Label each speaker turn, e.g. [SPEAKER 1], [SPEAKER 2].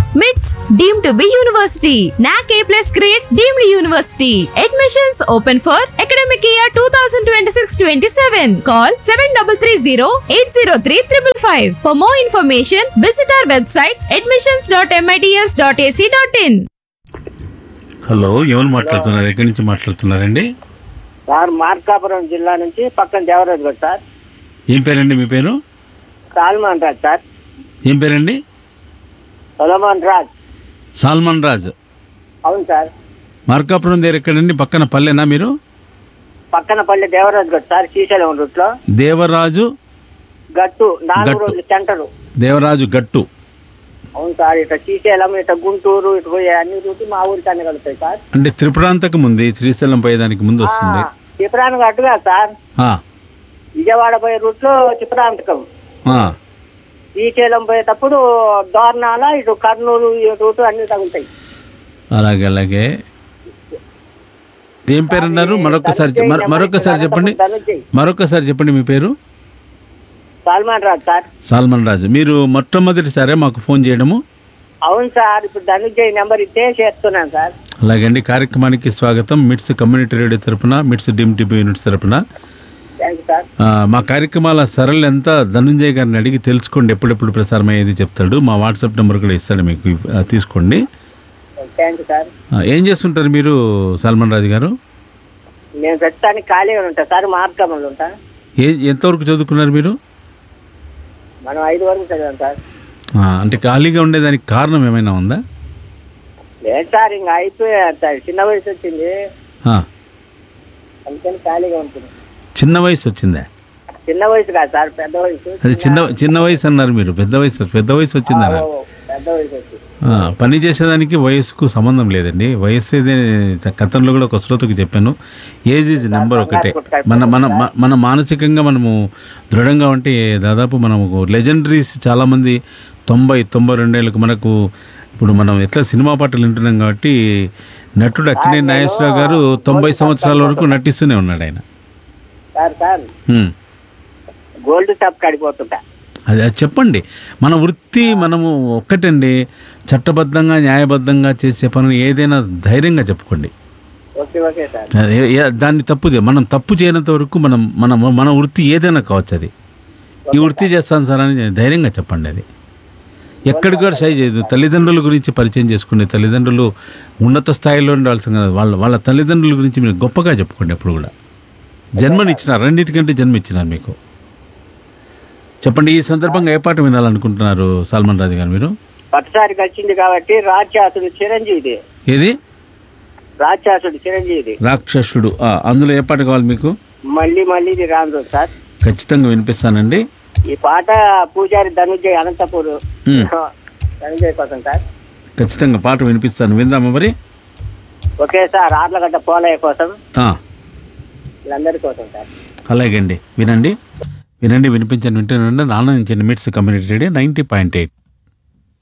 [SPEAKER 1] మిట్స్ deem to be university NAAC A plus grade deemed university admissions open for academic year two thousand twenty six twenty seven call seven double three zero eight zero three triple five for more information visit our website admissions dot MITS dot AC dot in
[SPEAKER 2] hello ఎవరు మాట్లాడుతున్నారు ఎక్కడి నుంచి మాట్లాడుతున్నారండి
[SPEAKER 3] sir Markapuram జిల్లా నుంచి పక్కన దేవరాజు గారు sir
[SPEAKER 2] ఏం పేరండి మీ పేరు
[SPEAKER 3] సాల్మాన్ రాజ్ సార్
[SPEAKER 2] ఏం పేరండి
[SPEAKER 3] సొలమాన్ రాజ్
[SPEAKER 2] సాల్మన్ రాజ్
[SPEAKER 3] అవును సార్
[SPEAKER 2] మార్కాపురం దగ్గర ఎక్కడండి పక్కన పల్లెనా మీరు
[SPEAKER 3] పక్కన పల్లె దేవరాజు గట్టు సార్ శ్రీశైలం రూట్ లో
[SPEAKER 2] దేవరాజు
[SPEAKER 3] గట్టు నాలుగు
[SPEAKER 2] గట్టు.
[SPEAKER 3] రోజులు సెంటరు
[SPEAKER 2] దేవరాజు గట్టు
[SPEAKER 3] అవును సార్ ఇట్లా శ్రీశైలం ఇట్లా గుంటూరు ఇటు పోయి అన్ని రూట్ మా ఊరికి అన్ని కలుగుతాయి సార్
[SPEAKER 2] అంటే త్రిపురాంతకు ముందు శ్రీశైలం పోయేదానికి ముందు వస్తుంది
[SPEAKER 3] చిప్రాన్ అడ్డుగా సార్
[SPEAKER 2] ఆ,
[SPEAKER 3] విజయవాడ పోయే రూట్ లో చిప్రాంతకం
[SPEAKER 2] ఆ.
[SPEAKER 3] శ్రీశైలం పోయేటప్పుడు దోర్నాల ఇటు కర్నూలు ఈ రూట్ అన్ని తగులుతాయి
[SPEAKER 2] అలాగే అలాగే ఏం పేరు అన్నారు మరొకసారి చె- మరొ- మరొకసారి చెప్పండి
[SPEAKER 3] ధనుంజయ్
[SPEAKER 2] మరొకసారి చెప్పండి మీ పేరు
[SPEAKER 3] సల్మాన్ రాజ్ సార్
[SPEAKER 2] సాల్మన్ రాజు మీరు మొట్టమొదటిసారే మాకు ఫోన్ చేయడము
[SPEAKER 3] అవును సార్ ఇప్పుడు ధనుంజయ్ నెంబర్ ఇస్తే చేస్తున్నాను సార్
[SPEAKER 2] అలాగండి కార్యక్రమానికి స్వాగతం మిట్స్ కమ్యూనిటీ రేడియో తరపున మిట్స్ డిమ్ టీవీ యూనిట్స్ తరపున
[SPEAKER 3] థ్యాంక్ యూ సార్
[SPEAKER 2] ఆ, మా కార్యక్రమాల సరళ ఎంత ధనంజయ్ గారిని అడిగి తెలుసుకోండి ఎప్పుడెప్పుడు ప్రసారం అయ్యేది చెప్తాడు మా వాట్సాప్ నెంబర్ కూడా ఇస్తాడు మీకు ఆ, తీసుకోండి
[SPEAKER 3] థ్యాంక్ యూ సార్
[SPEAKER 2] ఆ, ఏం చేస్తుంటారు మీరు సల్మాన్ రాజు గారు
[SPEAKER 3] నేను ప్రస్తుతానికి ఖాళీగా ఉంటా సార్ మార్గంలో ఉంటా
[SPEAKER 2] ఏ ఎంతవరకు చదువుకున్నారు మీరు
[SPEAKER 3] మనం ఐదు వరకు చదివాం సార్
[SPEAKER 2] ఆ, అంటే ఖాళీగా ఉండేదానికి కారణం ఏమైనా ఉందా
[SPEAKER 3] లేదు సార్ ఇంకా అయిపోయా సార్ చిన్న వయసు వచ్చింది
[SPEAKER 2] ఆ,
[SPEAKER 3] అందుకని ఖాళీగా ఉంటుంది
[SPEAKER 2] చిన్న వయసు వచ్చిందా
[SPEAKER 3] చిన్న వయసు కాదు సార్ పెద్ద వయసు
[SPEAKER 2] అది చిన్న చిన్న వయసు అన్నారు మీరు పెద్ద వయసు పెద్ద వయసు వచ్చిందన్నారు
[SPEAKER 3] ఓ, పెద్ద వయసు వచ్చింది
[SPEAKER 2] ఆ, పని చేసేదానికి వయసుకు సంబంధం లేదండి వయసు ఏదే గతంలో కూడా ఒక శ్రోతకు చెప్పాను ఏజ్ ఈజ్ నెంబర్ ఒకటే మన మన మ- మన మానసికంగా మనము దృఢంగా ఉంటే దాదాపు మనము లెజెండరీస్ చాలామంది తొంభై తొంభై రెండేళ్ళకు మనకు ఇప్పుడు మనం ఎట్లా సినిమా పాటలు వింటున్నాం కాబట్టి నటుడు అక్కినే నాగేశ్వరరావు గారు తొంభై సంవత్సరాల వరకు నటిస్తూనే ఉన్నాడు ఆయన
[SPEAKER 3] sir sir
[SPEAKER 2] hmm.
[SPEAKER 3] Gold shop కడిపోతుంటా
[SPEAKER 2] అది అది చెప్పండి మన వృత్తి మనము ఒక్కటండి చట్టబద్ధంగా న్యాయబద్ధంగా చేసే పనులు ఏదైనా ధైర్యంగా చెప్పుకోండి
[SPEAKER 3] ఓకే ఓకే సార్
[SPEAKER 2] అది ఏ- ఏ- దాన్ని తప్పు చే- మనం తప్పు చేయనంత వరకు మనం మన మన వృత్తి ఏదైనా కావచ్చు అది ఈ వృత్తి చేస్తాను సార్ అని ధైర్యంగా చెప్పండి అది ఎక్కడికి కూడా సై చేయదు తల్లిదండ్రుల గురించి పరిచయం చేసుకునే తల్లిదండ్రులు ఉన్నత స్థాయిలో ఉండాల్సిన కాదు. వాళ్ళ వాళ్ళ తల్లిదండ్రుల గురించి మీరు గొప్పగా చెప్పుకోండి ఎప్పుడు కూడా జన్మనిచ్చినారు రెండింటికంటే జన్మ ఇచ్చినారు మీకు చెప్పండి ఈ సందర్భంగా ఏ పాట వినాలనుకుంటున్నారు సల్మాన్ రాజు గారు మీరు
[SPEAKER 3] పట్టుసారికి వచ్చింది కాబట్టి రాక్షసుడు చిరంజీవిది
[SPEAKER 2] ఏది
[SPEAKER 3] రాక్షసుడు చిరంజీవిది
[SPEAKER 2] రాక్షసుడు ఆ, అందులో ఏ పాట కావాలి మీకు
[SPEAKER 3] మళ్ళీ మళ్ళీ ఇది రాను సార్
[SPEAKER 2] ఖచ్చితంగా వినిపిస్తానండి
[SPEAKER 3] ఈ పాట పూజారి ధనుంజయ్ అనంతపూర్
[SPEAKER 2] హ్మ్.
[SPEAKER 3] ధనుంజయ్ కోసం సార్
[SPEAKER 2] ఖచ్చితంగా పాట వినిపిస్తాను విందామా మరి
[SPEAKER 3] ఓకే సార్ ఆర్లగడ్డ పోలయ్య కోసం
[SPEAKER 2] ఆ,
[SPEAKER 3] వీళ్ళందరి కోసం సార్
[SPEAKER 2] అలాగే అండి వినండి వినండి వినిపించండి వింటూనే నాన్న నుంచి MITS community radio ninety point eight